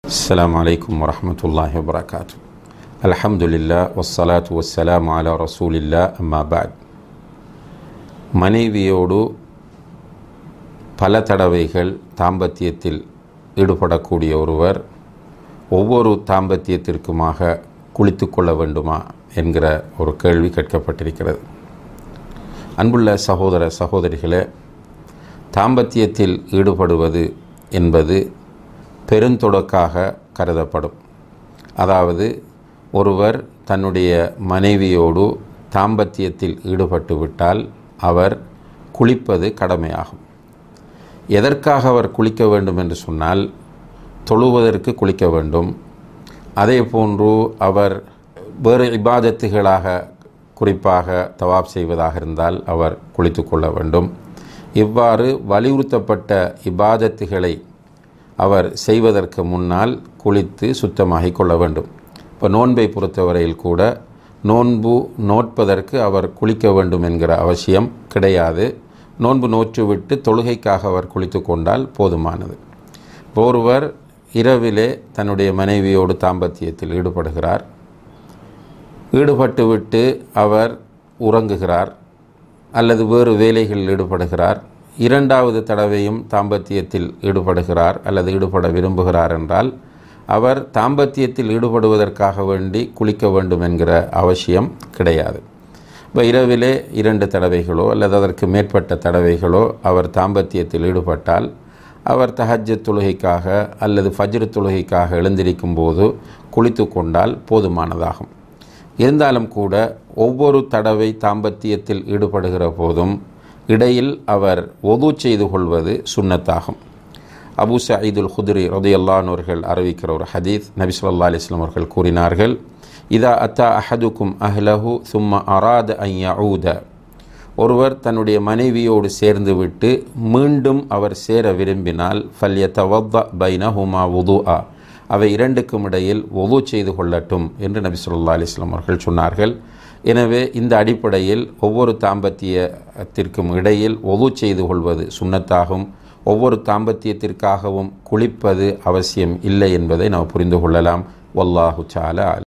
السلام عليكم ورحمة الله وبركاته الحمد لله والصلاة والسلام على رسول الله أما بعد மனைவியோடு பல தடவைகள் தாம்பத்தியத்தில் ஈடுபடக்கூடிய ஒருவர் ஒவ்வொரு தாம்பத்தியத்திற்குமாக குளித்து கொள்ள வேண்டுமா என்கிற ஒரு கேள்வி கேட்கப்பட்டிருக்கிறது அன்புள்ள சகோதர சகோதரிகளே தாம்பத்தியத்தில் ஈடுபடுவது என்பது பெருந்தொடக்காக கருதப்படும் அதாவது ஒருவர் தன்னுடைய மனைவியோடு தாம்பத்தியத்தில் ஈடுபட்டு விட்டால் அவர் குளிப்பது கடமையாகும் எதற்காக அவர் குளிக்க வேண்டும் என்று சொன்னால் தொழுவதற்கு குளிக்க வேண்டும் அதே போன்று அவர் வேறு இபாதத்துகளாக குறிப்பாக தவாப் செய்வதாக இருந்தால் அவர் குளித்து கொள்ள வேண்டும் இவ்வாறு வலியுறுத்தப்பட்ட இபாதத்துகளை அவர் செய்வதற்கு முன்னால் குளித்து சுத்தமாகிக் கொள்ள வேண்டும் இப்போ நோன்பை பொறுத்தவரையில் கூட நோன்பு நோட்பதற்கு அவர் குளிக்க வேண்டும் என்கிற அவசியம் கிடையாது நோன்பு நோற்றுவிட்டு தொழுகைக்காக அவர் குளித்து கொண்டால் போதுமானது ஒருவர் இரவிலே தன்னுடைய மனைவியோடு தாம்பத்தியத்தில் ஈடுபடுகிறார் ஈடுபட்டுவிட்டு அவர் உறங்குகிறார் அல்லது வேறு வேலைகளில் ஈடுபடுகிறார் இரண்டாவது தடவையும் தாம்பத்தியத்தில் ஈடுபடுகிறார் அல்லது ஈடுபட விரும்புகிறார் என்றால் அவர் தாம்பத்தியத்தில் ஈடுபடுவதற்காக வேண்டி குளிக்க வேண்டும் என்கிற அவசியம் கிடையாது இப்போ இரவிலே இரண்டு தடவைகளோ அல்லது அதற்கு மேற்பட்ட தடவைகளோ அவர் தாம்பத்தியத்தில் ஈடுபட்டால் அவர் தஹஜ் தொழுகைக்காக அல்லது ஃபஜ்ரு தொழுகைக்காக எழுந்திருக்கும் போது குளித்து கொண்டால் போதுமானதாகும் இருந்தாலும் கூட ஒவ்வொரு தடவை தாம்பத்தியத்தில் ஈடுபடுகிற போதும் இடையில் அவர் ஒது செய்து கொள்வது சுன்னத்தாகும் அபு சயீதுல் குதிரி ரதையல்லானவர்கள் அறிவிக்கிற ஒரு ஹதீத் நபி சொல்லா அலிஸ்லாம் அவர்கள் கூறினார்கள் இதா அத்தா அஹதுக்கும் அஹ்லஹு சும்ம அராத ஐயூத ஒருவர் தன்னுடைய மனைவியோடு சேர்ந்து விட்டு மீண்டும் அவர் சேர விரும்பினால் ஃபல்ய தவத்த பைனஹுமா உது ஆ அவை இரண்டுக்கும் இடையில் ஒது செய்து கொள்ளட்டும் என்று நபி சொல்லா அலிஸ்லாம் அவர்கள் சொன்னார்கள் எனவே இந்த அடிப்படையில் ஒவ்வொரு தாம்பத்தியத்திற்கும் இடையில் ஒது செய்து கொள்வது சுண்ணத்தாகும் ஒவ்வொரு தாம்பத்தியத்திற்காகவும் குளிப்பது அவசியம் இல்லை என்பதை நாம் புரிந்து கொள்ளலாம் வல்லாஹு சால